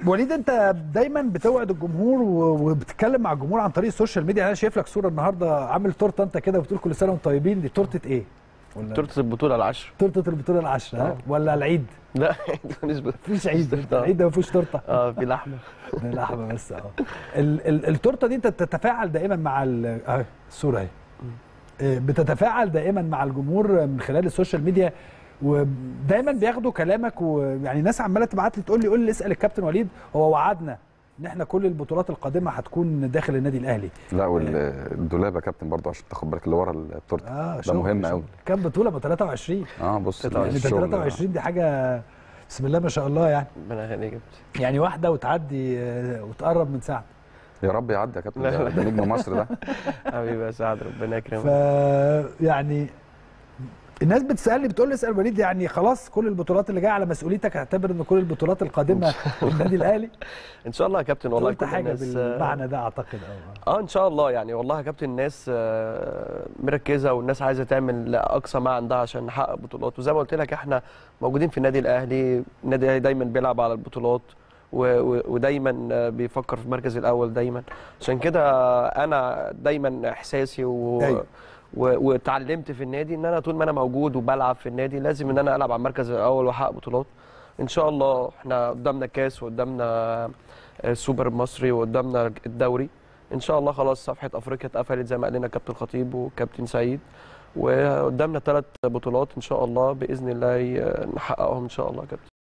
وليد انت دايما بتوعد الجمهور و- وبتتكلم مع الجمهور عن طريق السوشيال ميديا انا شايف لك صوره النهارده عامل تورته انت كده وبتقول كل سنه وانتم طيبين دي تورته ايه؟ ولا تورته البطوله العشر تورته البطوله العشره ها؟ آه. ولا العيد؟ لا نسبه مفيش عيد آه. العيد ده ما فيهوش تورته اه في لحمه لحمه بس اه ال- ال- التورته دي انت بتتفاعل دائما مع ال- اهي الصوره اهي آه، بتتفاعل دائما مع الجمهور من خلال السوشيال ميديا ودايما بياخدوا كلامك ويعني ناس عماله تبعت لي تقول لي قول لي اسال الكابتن وليد هو وعدنا ان احنا كل البطولات القادمه هتكون داخل النادي الاهلي لا والدولاب يا كابتن برضه عشان تاخد بالك اللي ورا التورته اه ده شغل- مهم شغل. قوي كام بطوله ما 23 اه بص 23. يعني ده الشغل 23 دي حاجه بسم الله ما شاء الله يعني ربنا يخليك يا كابتن. يعني واحده وتعدي آه، وتقرب من ساعه يا رب يعدي يا كابتن لا، ده لا. ده نجم مصر ده حبيبي يا سعد ربنا ف يكرمك يعني الناس بتسالني بتقول لي اسال وليد يعني خلاص كل البطولات اللي جايه على مسؤوليتك اعتبر ان كل البطولات القادمه للنادي الاهلي ان شاء الله يا كابتن والله قلت كل حاجه الناس بالمعنى ده اعتقد اه اه ان شاء الله يعني والله يا كابتن الناس آه، مركزه والناس عايزه تعمل اقصى ما عندها عشان نحقق بطولات وزي ما قلت لك احنا موجودين في النادي الاهلي النادي الاهلي دايما بيلعب على البطولات و- و- ودايما آه، بيفكر في المركز الاول دايما عشان كده انا دايما احساسي و... أيوة. و- واتعلمت في النادي ان انا طول ما انا موجود وبلعب في النادي لازم ان انا العب على المركز الاول واحقق بطولات ان شاء الله احنا قدامنا الكاس وقدامنا السوبر المصري وقدامنا الدوري ان شاء الله خلاص صفحه افريقيا اتقفلت زي ما قال لنا كابتن خطيب وكابتن سعيد وقدامنا ثلاث بطولات ان شاء الله باذن الله ي- نحققهم ان شاء الله يا كابتن